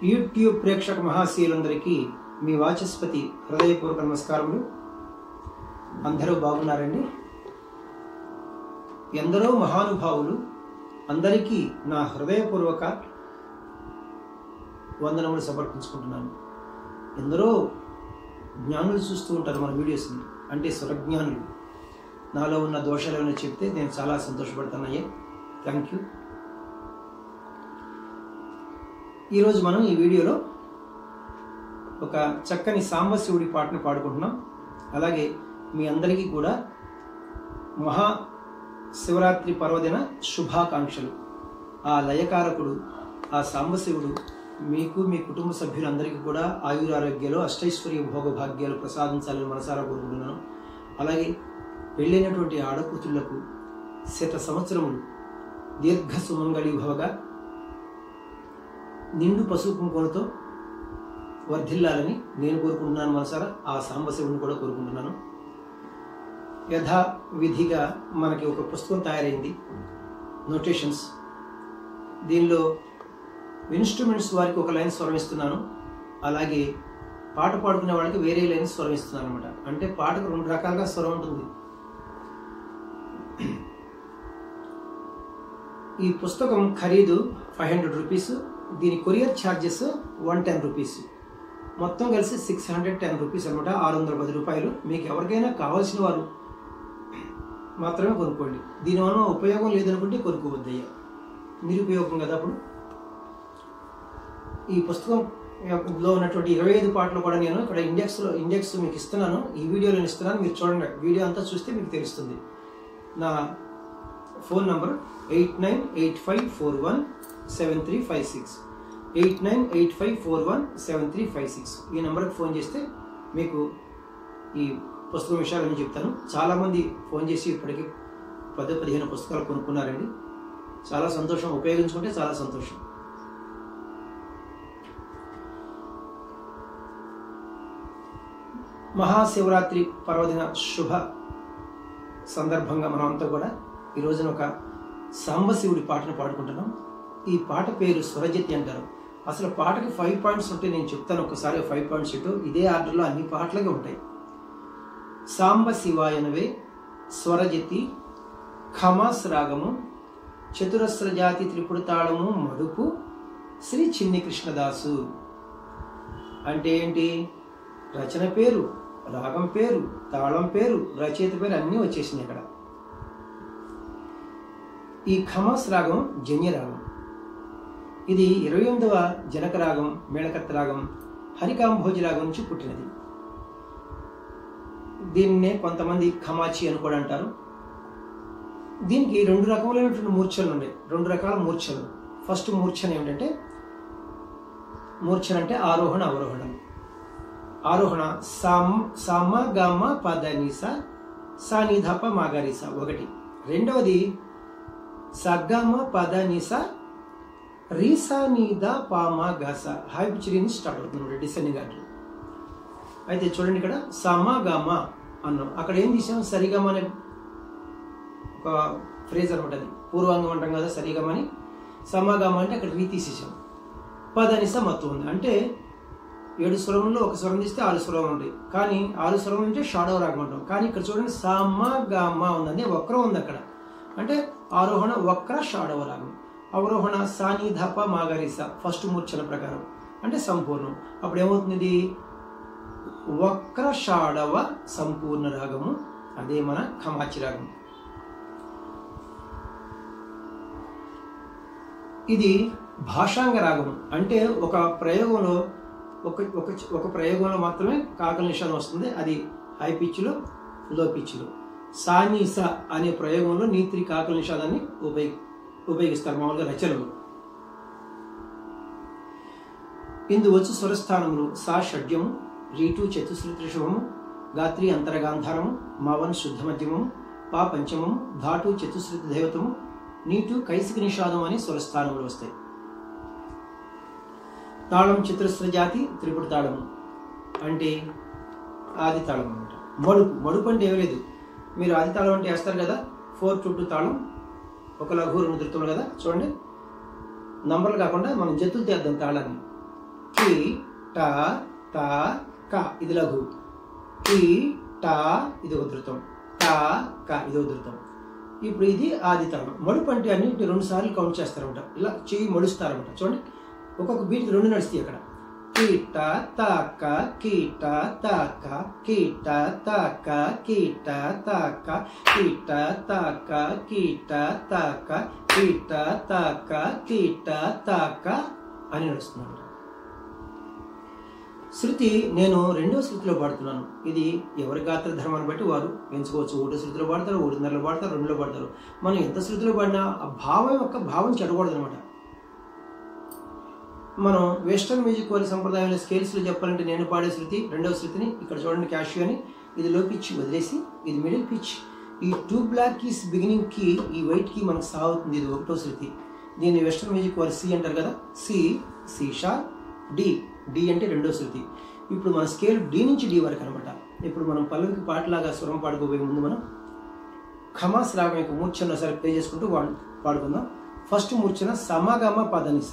YouTube ప్రేక్షక మహాశీలందరికీ మీ వాచస్పతి హృదయపూర్వక నమస్కారములు అందరూ బాగున్నారండి ఎందరో మహానుభావులు అందరికీ నా హృదయపూర్వక వందనములు సమర్పించుకుంటున్నాను ఎందరో జ్ఞానులు చూస్తూ ఉంటారు మన వీడియోస్ని అంటే స్వరజ్ఞానులు నాలో ఉన్న దోషాలు ఏమైనా చెప్తే నేను చాలా సంతోషపడుతున్నాయే థ్యాంక్ యూ ఈరోజు మనం ఈ వీడియోలో ఒక చక్కని సాంబశివుడి పాటను పాడుకుంటున్నాం అలాగే మీ అందరికీ కూడా మహా శివరాత్రి పర్వదిన శుభాకాంక్షలు ఆ లయకారకుడు ఆ సాంబశివుడు మీకు మీ కుటుంబ సభ్యులందరికీ కూడా ఆయురారోగ్యాలు అష్టైశ్వర్య భోగ భాగ్యాలు ప్రసాదించాలని మనసారా కోరుకుంటున్నాను అలాగే పెళ్ళైనటువంటి ఆడకూతుళ్లకు శత సంవత్సరములు దీర్ఘ సుమంగళి భవగా నిండు పసుపు కుంకుమలతో వర్ధిల్లాలని నేను కోరుకుంటున్నాను మనసారా ఆ సాంబశివుని కూడా కోరుకుంటున్నాను యథా విధిగా మనకి ఒక పుస్తకం తయారైంది నోటేషన్స్ దీనిలో ఇన్స్ట్రుమెంట్స్ వారికి ఒక లైన్ స్వరం ఇస్తున్నాను అలాగే పాట పాడుకునే వాళ్ళకి వేరే లైన్ స్వరం ఇస్తున్నాను అనమాట అంటే పాటకు రెండు రకాలుగా స్వరం ఉంటుంది ఈ పుస్తకం ఖరీదు ఫైవ్ హండ్రెడ్ రూపీస్ దీని courier charges one ten rupees మొత్తం కలిసి సిక్స్ హండ్రెడ్ టెన్ రూపీస్ అనమాట ఆరు వందల పది రూపాయలు మీకు ఎవరికైనా కావాల్సిన వారు మాత్రమే కొనుక్కోండి దీనివల్ల ఉపయోగం లేదనుకుంటే కొనుక్కోవద్దయ్యా నిరుపయోగం కదా అప్పుడు ఈ పుస్తకం లో ఉన్నటువంటి ఇరవై ఐదు పాటలు కూడా నేను ఇక్కడ ఇండెక్స్లో ఇండెక్స్ మీకు ఇస్తున్నాను ఈ వీడియోలో ఇస్తున్నాను మీరు చూడండి వీడియో అంతా చూస్తే మీకు తెలుస్తుంది నా phone number eight nine eight five four one seven three five six eight nine eight five four one seven three five six ఈ నెంబర్కి ఫోన్ చేస్తే మీకు ఈ పుస్తకం విషయాలన్నీ చెప్తాను చాలామంది ఫోన్ చేసి ఇప్పటికి పది పదిహేను పుస్తకాలు కొనుక్కున్నారండి చాలా సంతోషం ఉపయోగించుకుంటే చాలా సంతోషం మహాశివరాత్రి పర్వదిన శుభ సందర్భంగా మనమంతా కూడా ఈ రోజున ఒక సాంబశివుడి పాటను పాడుకుంటున్నాం ఈ పాట పేరు స్వరజతి అంటారు అసలు పాటకి ఫైవ్ పాయింట్స్ ఉంటే నేను చెప్తాను ఒకసారి ఫైవ్ పాయింట్స్ ఇటు ఇదే ఆర్డర్లో అన్ని పాటలకే ఉంటాయి సాంబ శివాయనవే స్వరజతి ఖమాస్ రాగము చతురస్ర జాతి త్రిపుర తాళము మడుపు శ్రీ చిన్ని కృష్ణదాసు అంటే ఏంటి రచన పేరు రాగం పేరు తాళం పేరు రచయిత పేరు అన్నీ వచ్చేసినాయి ఇక్కడ ఈ ఖమాస్ రాగం జన్య రాగం ఇది ఇరవై ఎనిమిదవ జనక రాగం మేళకత్త రాగం హరికాంభోజి రాగం నుంచి పుట్టినది దీన్నే కొంతమంది ఖమాచి అని కూడా అంటారు దీనికి రెండు రకములైనటువంటి మూర్ఛలు ఉన్నాయి రెండు రకాల మూర్ఛలు ఫస్ట్ మూర్ఛన ఏమిటంటే మూర్ఛన అంటే ఆరోహణ అవరోహణం ఆరోహణ సామ్ సామ గామ పద నిస సా నిధప మాగరిస ఒకటి రెండవది సగమ పద నిస రీసా నీద పామ గస హై పిచ్ నుంచి స్టార్ట్ అవుతుంది డిసెండింగ్ ఆర్డర్ అయితే చూడండి ఇక్కడ సమ గమ అన్నాం అక్కడ ఏం తీసాం సరిగమ అనే ఒక ఫ్రేజ్ అనమాట అది పూర్వాంగం అంటాం కదా సరిగమ అని సమగమ అంటే అక్కడ రీ తీసేసాం పదనిస మత్తు ఉంది అంటే ఏడు స్వరంలో ఒక స్వరం తీస్తే ఆరు స్వరం ఉంటాయి కానీ ఆరు స్వరం అంటే షాడో రాగం అంటాం కానీ ఇక్కడ చూడండి సమ గమ ఉందండి వక్రం ఉంది అక్కడ అంటే ఆరోహణ వక్ర షాడవ రాగం అవరోహణ సాని ధప మాగరిస ఫస్ట్ మూర్ఛన ప్రకారం అంటే సంపూర్ణం అప్పుడు ఏమవుతుంది ఇది వక్ర షాడవ సంపూర్ణ రాగము అదే మన ఖమాచి రాగం ఇది భాషాంగ రాగం అంటే ఒక ప్రయోగంలో ఒక ఒక ఒక ప్రయోగంలో మాత్రమే కాకల నిషాదం వస్తుంది అది హై పిచ్లో లో పిచ్లో సానీస అనే ప్రయోగంలో నీత్రి కాకల నిషాదాన్ని ఉపయోగి ఉపయోగిస్తారు మామూలుగా రచనలు ఇందు వచ్చి స్వరస్థానములు సా షడ్యము రీటు చతుశ్రుతిషభము గాత్రి అంతరగాంధారము మావన్ శుద్ధ మధ్యమము పా పంచమము ధాటు చతుశ్రుతి దేవతము నీటు కైసిక నిషాదం అని స్వరస్థానములు వస్తాయి తాళం చతురస్ర జాతి త్రిపుడు తాళము అంటే ఆది తాళం అనమాట మడుపు మడుపు అంటే ఏమీ లేదు మీరు ఆది తాళం అంటే వేస్తారు కదా ఫోర్ టు టూ తాళం ఒక లఘు రెండు ధృతములు కదా చూడండి నంబర్లు కాకుండా మనం జతులు తీద్దాం తాళాన్ని కి ట త క ఇది లఘు కి ట ఇది ఒక ధృతం ట క ఇది ఒక ధృతం ఇప్పుడు ఇది ఆది తరం మడుపు అంటే అన్నింటిని రెండు సార్లు కౌంట్ చేస్తారన్నమాట ఇలా చెయ్యి మడుస్తారన్నమాట చూడండి ఒక్కొక్క బీట్ రెండు నడుస్తాయి అక్కడ కీట తాక కీట తాక కీట తాక కీట తాక కీట తాక కీట తాక కీట తాక కీట తాక అని నడుస్తున్నాను శృతి నేను రెండో శృతిలో పాడుతున్నాను ఇది ఎవరి గాత్ర ధర్మాన్ని బట్టి వారు ఎంచుకోవచ్చు ఒకటో శృతిలో పాడతారు ఒకటిన్నరలో పాడతారు రెండులో పాడతారు మనం ఎంత శృతిలో పాడినా ఆ భావం యొక్క భావం చెడకూడదు అనమాట మనం వెస్టర్న్ మ్యూజిక్ వారి సంప్రదాయంలో స్కేల్స్లో చెప్పాలంటే నేను పాడే శృతి రెండవ శృతిని ఇక్కడ చూడండి క్యాష్ అని ఇది లో పిచ్ వదిలేసి ఇది మిడిల్ పిచ్ ఈ టూ బ్లాక్ కీస్ బిగినింగ్ కి ఈ వైట్ కి మనకు సాగుతుంది ఇది ఒకటో శృతి దీన్ని వెస్టర్న్ మ్యూజిక్ వారు సి అంటారు కదా C C sharp D D అంటే రెండో శృతి ఇప్పుడు మన స్కేల్ డి నుంచి డి వరకు అనమాట ఇప్పుడు మనం పల్లవికి పాటలాగా స్వరం పాడుకోబోయే ముందు మనం ఖమాస్ రాగం యొక్క మూర్ఛను ఒకసారి ప్లే చేసుకుంటూ వాడు పాడుకుందాం ఫస్ట్ మూర్ఛన సమగమ పదనిస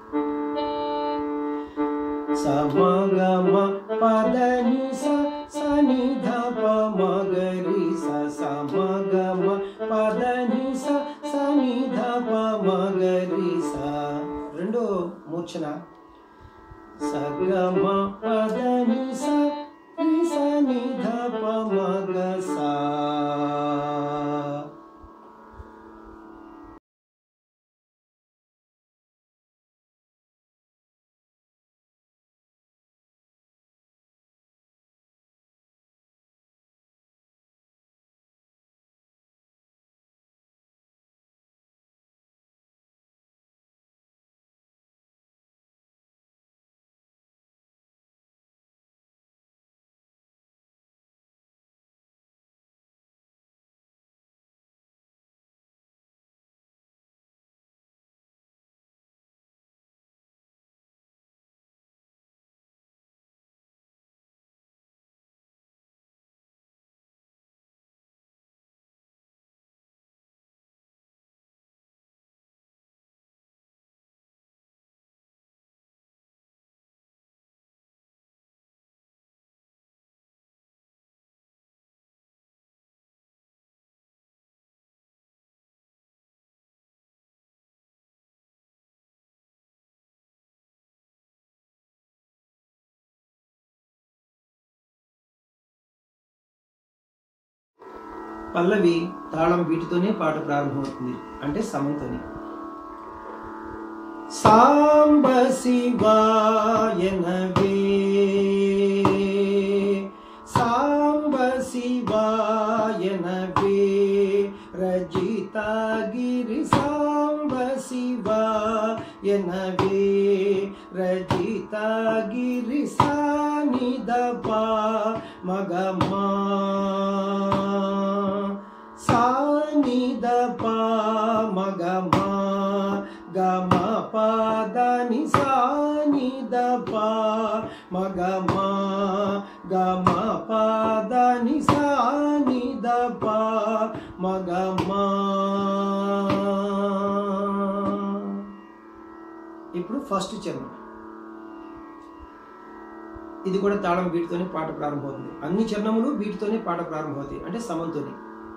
సమగమ పదనిస సని ధప మగరి స సమగమ పదనిస సని ధప మగరి స రెండో మూర్ఛన సగమ పదని స సని ధప మగ సా పల్లవి తాళం వీటితోనే పాట ప్రారంభమవుతుంది అంటే సమంతోనే సాంబ శివాయనవే సాంబ శివాయనవే రజితాగిరి సాంబ శివాయనవే రజితాగిరి సానిదప మగమా సానిదప మగమా గమ పదని సానిదప మగమా గమ పదని సానిదప మగమా ఇప్పుడు ఫస్ట్ చరణం ఇది కూడా తాళం బీట్తోనే పాట ప్రారంభమవుతుంది అన్ని చరణములు బీట్తోనే పాట ప్రారంభమవుతాయి అంటే సమంతోని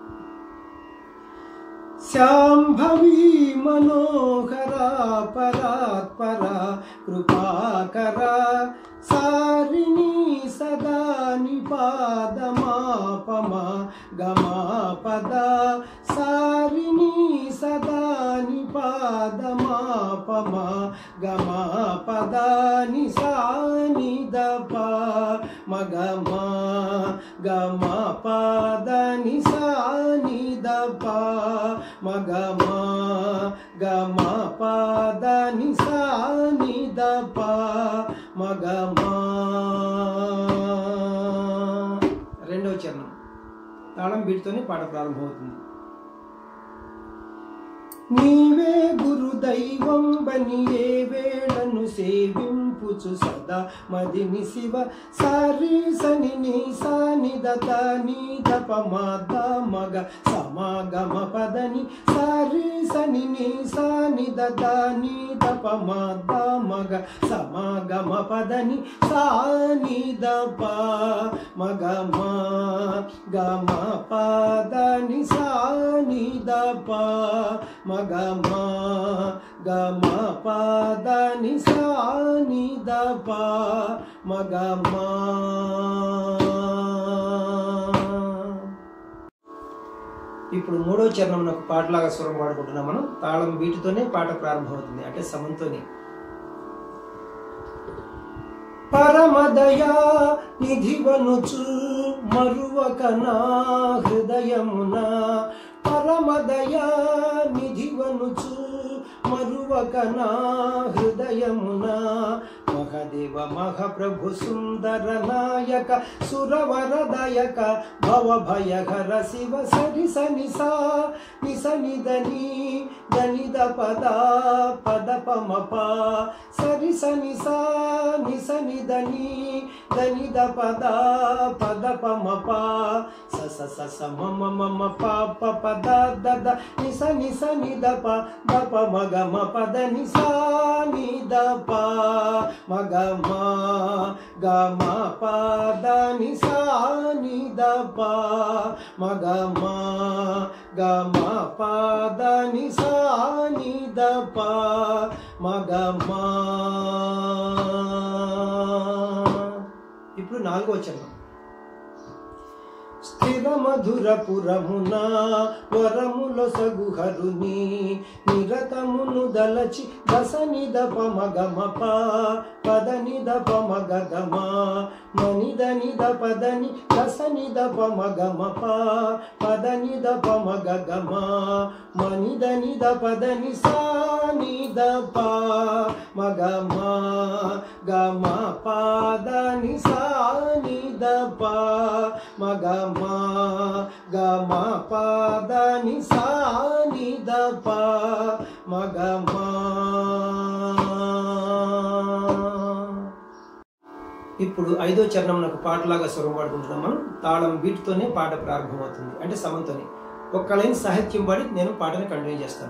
శాంభవి మనోహరా పరాత్పర కృపాకర సారిణి సదా నిపాదమాపమ గమాపద సారిణి సదా నిపాదమాపమ గమాపద నిసాని దప మగమ గమ పద నిసాని దప మగమ గమ పద నిసాని దప మగమ రెండవ చరణం తాళం బీట్తోనే పాట ప్రారంభమవుతుంది నీవే గురు దైవం బని ఏ వేళను సేవింపు తలచుచు సదా మదిని శివ సారి సని ని సాని దత ని దప మాద మగ సమాగమ పదని సారి సని ని సాని దత ని దప మాద మగ సమాగమ పదని సాని దప మగ మా గమ పదని సాని దప మగ మా గమ పదని సాని దప మగ మా ఇప్పుడు మూడో చరణం ఒక పాటలాగా స్వరం పాడుకుంటున్నాం మనం తాళం వీటితోనే పాట ప్రారంభమవుతుంది అంటే సమంతోనే పరమదయా నిధివనుచు మరువక నా హృదయమున పరమదయా నిధివనుచు మరువక నా హృదయమున మహదేవ మహప్రభు సుందర నాయక సురవరదయక భవ భయహర శివ సరి సని సా నిస నిదని దనిద పద పద పమ ప సరి సని సా నిస నిదని దనిద పద పద పమ ప స స స స మమ మమ ప ప పద దద నిస నిస నిద ప ద ప మగ మ పద నిసా నిద ప మగ మ గ మ పద నిసా నిద ప మగ మ గ మ పద నిసా నిద ప మగ మ ఇప్పుడు నాలుగో చరణం స్థిర మధుర పురమున వరముల సగుహరుని నిరతమును దలచి దశని దప మగమప పదని దప మగమ మనిదని దపదని దశని దప మగమప పదని దప మగమ మనిదని దపదని సాని దప మగమ గమ పాదని సాని దప మగమ గమ పాదని సాని దప మగమ ఇప్పుడు ఐదో చరణం నాకు పాటలాగా స్వరం పాడుకుంటున్నాం మనం తాళం వీటితోనే పాట ప్రారంభమవుతుంది అంటే సమంతోనే ఒక్క లైన్ సాహిత్యం పాడి నేను పాటని కంటిన్యూ చేస్తాను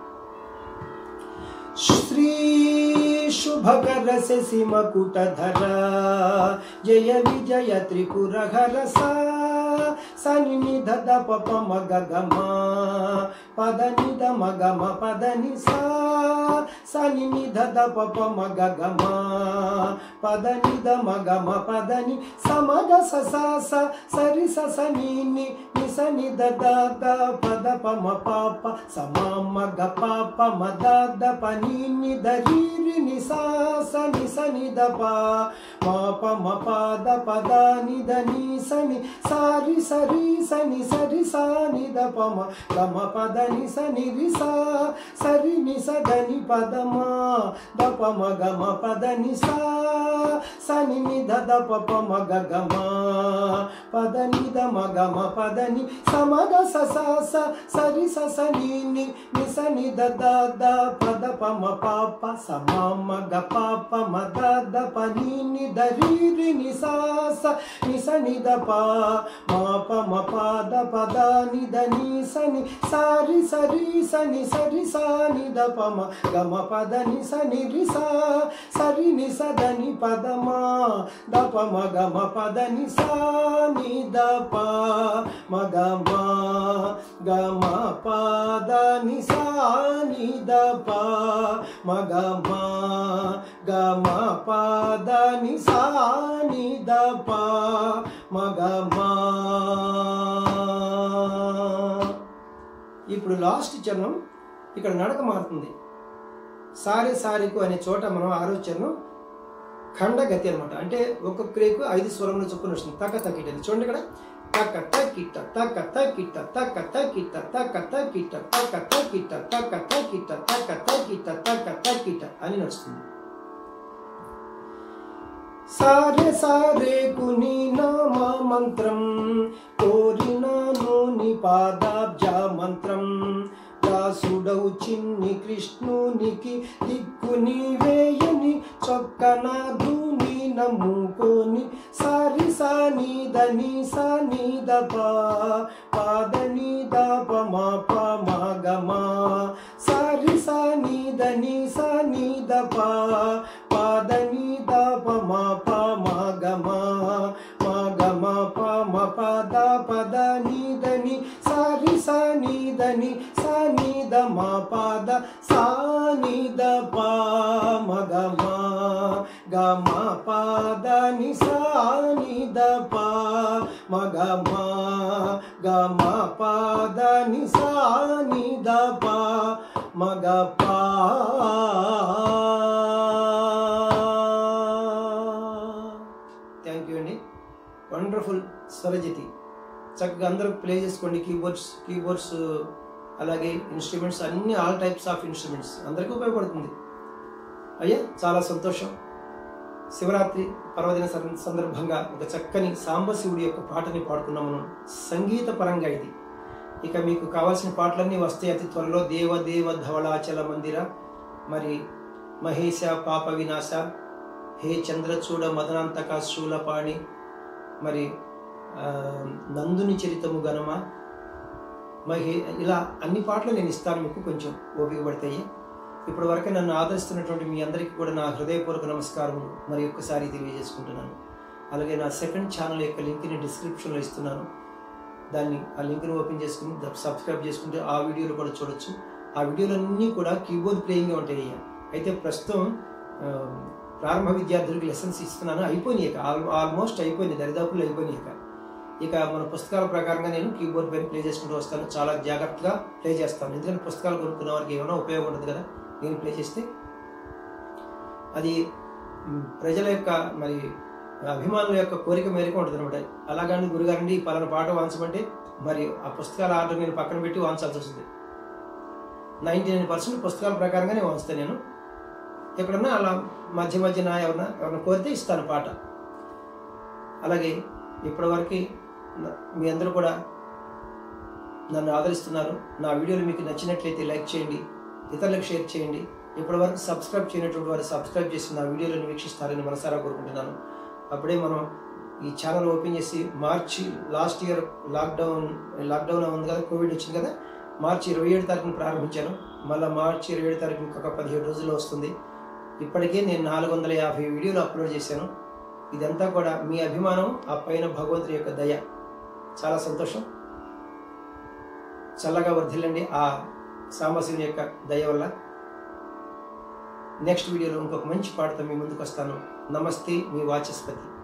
శ్రీ శుభకర శశిమకుటధర జయ విజయ త్రిపురహర సా సని నిధ పప మగ గమ పద నిధ మగమ పద ని సా సని నిధ పప మగ గమ పద నిధ మగమ పద ని సమగ స సా స సరి స స ని ని ని స ని ద ద ద పద ప మ ప ప స మ మ గ ప ప మ ద ద ప ని ని ద రి రి ని సా స ని స ని ద ప మ ప మ ప ద ప ద ని ద ని స ని సా రి స రి స ని స రి సా ని ద ప మ గ మ ప ద ని స ని రి సా స రి ని స ద ని ప ద మ ద ప మ గ మ ప ద ని సా స ని ని ద ద ప ప మ గ గ మ ప ద ని ద మ గ మ ప ద ని స మ గ స స స స రి స స ని ని ని స ని ద ద ద ప ద ప మ ప ప స మ మ గ ప ప మ ద ద ప ని ని ద రి రి ని సా స ని స ని ద ప మ ప మ ప ద ప ద ని ద ని స ని సా రి స రి స ని స రి సా ని ద ప మ గ మ ప ద ని స ని రి సా స రి ని స ద ని ప ద మ ద ప మ గ మ ప ద ని సా ని ద ప మ గ మ గ మ ప ద ని సా ని ద ప మ గ మ గ మ ప ద ని సా ని ద ప మ గ మ ఇప్పుడు లాస్ట్ చరణం ఇక్కడ నడక మారుతుంది సారి సారికు అనే చోట మనం ఆరో చరణం ఖండగతి అనమాట అంటే ఒక్కొక్క క్రియకు ఐదు స్వరములు చొప్పున వస్తుంది తక్క తక్కిట చూడండి ఇక్కడ తక్క తక్కిట తక్క తక్కిట తక్క తక్కిట తక్క తక్కిట తక్క తక్కిట తక్క తక్కిట తక్క తక్కిట తక్క తక్కిట అని నడుస్తుంది సారే సారే కుని నామా మంత్రం కోరినాను నీ పాదాబ్జ మంత్రం దాసుడవు చిన్ని కృష్ణునికి దిక్కు నీవేయని చొక్కన ధూని నమ్ముకొని సారి సాని దని సాని దప పాదని దప మా ప మా గమ సారి సాని దని సాని దప పాదని దప మా ప మా గమ మా గమ ప మ పద పద ని దని సారి సాని దని సాని ద మా పద సాని ద ప మ గమ గమ పద ని సాని ద ప మ గమ గమ పద ని సాని ద ప మ గ ప థ్యాంక్ యూ అండి వండర్ఫుల్ స్వరజితి చక్కగా అందరూ ప్లే చేసుకోండి కీబోర్డ్స్ కీబోర్డ్స్ అలాగే ఇన్స్ట్రుమెంట్స్ అన్ని ఆల్ టైప్స్ ఆఫ్ ఇన్స్ట్రుమెంట్స్ అందరికీ ఉపయోగపడుతుంది అయ్యా చాలా సంతోషం శివరాత్రి పర్వదిన సం- సందర్భంగా ఒక చక్కని సాంబశివుడి యొక్క పాటని పాడుకున్నాం మనం సంగీత పరంగా ఇది ఇక మీకు కావాల్సిన పాటలన్నీ వస్తాయి అతి త్వరలో దేవ దేవ ధవళాచల మందిర మరి మహేశ పాప వినాశ హే చంద్రచూడ మదనాంతక శూలపాణి మరి ఆ, నందుని చరితము గణమ మహే ఇలా అన్ని పాటలు నేను ఇస్తాను మీకు కొంచెం ఓపిక పడతాయి ఇప్పటి వరకు నన్ను ఆదరిస్తున్నటువంటి మీ అందరికీ కూడా నా హృదయపూర్వక నమస్కారం మరి ఒక్కసారి తెలియజేసుకుంటున్నాను అలాగే నా సెకండ్ ఛానల్ యొక్క లింక్ని డిస్క్రిప్షన్లో ఇస్తున్నాను దాన్ని ఆ లింక్ని ఓపెన్ చేసుకుని ద- సబ్స్క్రైబ్ చేసుకుంటే ఆ వీడియోలు కూడా చూడొచ్చు ఆ వీడియోలన్నీ కూడా కీబోర్డ్ ప్లేయింగ్ ఉంటాయి అయితే ప్రస్తుతం ఆ, ప్రారంభ విద్యార్థులకు లెసన్స్ ఇస్తున్నాను అయిపోయినాయి ఇక ఆల్ ఆల్మోస్ట్ అయిపోయినాయి దరిదాపులు అయిపోయినాయి ఇక ఇక మన పుస్తకాల ప్రకారంగా నేను కీబోర్డ్ పైన ప్లే చేసుకుంటూ వస్తాను చాలా జాగ్రత్తగా ప్లే చేస్తాను ఎందుకంటే పుస్తకాలు కొనుక్కున్న వారికి ఏమైనా ఉపయోగం ఉంటుంది కదా నేను ప్లే చేస్తే అది మ్, ప్రజల యొక్క మరి అభిమానుల యొక్క కోరిక మేరకు ఉంటుంది అనమాట అలాగని గురుగారండి ఈ పలానా పాట వాంచమంటే మరి ఆ పుస్తకాల ఆర్డర్ నేను పక్కన పెట్టి వాంచాల్సి వస్తుంది నైంటీ నైన్ పర్సెంట్ పుస్తకాల ప్రకారంగానే వాంచుతాను నేను ఎక్కడన్నా అలా మధ్య మధ్యన ఎవరన్నా ఎవరన్నా కోరితే ఇస్తాను పాట అలాగే ఇప్పటివరకు న- మీ అందరూ కూడా నన్ను ఆదరిస్తున్నారు నా వీడియోలు మీకు నచ్చినట్లయితే లైక్ చేయండి ఇతరులకు షేర్ చేయండి ఇప్పటివరకు సబ్స్క్రైబ్ చేయనటువంటి వారు సబ్స్క్రైబ్ చేసి నా వీడియోలను వీక్షిస్తారని మనసారా కోరుకుంటున్నాను అప్పుడే మనం ఈ ఛానల్ ఓపెన్ చేసి March last year lockdown lockdown ఉంది కదా కోవిడ్ వచ్చింది కదా మార్చి ఇరవై ఏడు తారీఖున ప్రారంభించాను మళ్ళీ మార్చి ఇరవై ఏడు తారీఖు ఇంకొక పదిహేడు రోజుల్లో వస్తుంది ఇప్పటికే నేను నాలుగు వందల యాభై వీడియోలు అప్లోడ్ చేశాను ఇదంతా కూడా మీ అభిమానం ఆ పైన భగవంతుడి యొక్క దయ చాలా సంతోషం చల్లగా వర్ధిల్లండి ఆ సాంబశివుని యొక్క దయ వల్ల నెక్స్ట్ వీడియోలో ఇంకొక మంచి పాటతో మీ ముందుకు వస్తాను నమస్తే మీ వాచస్పతి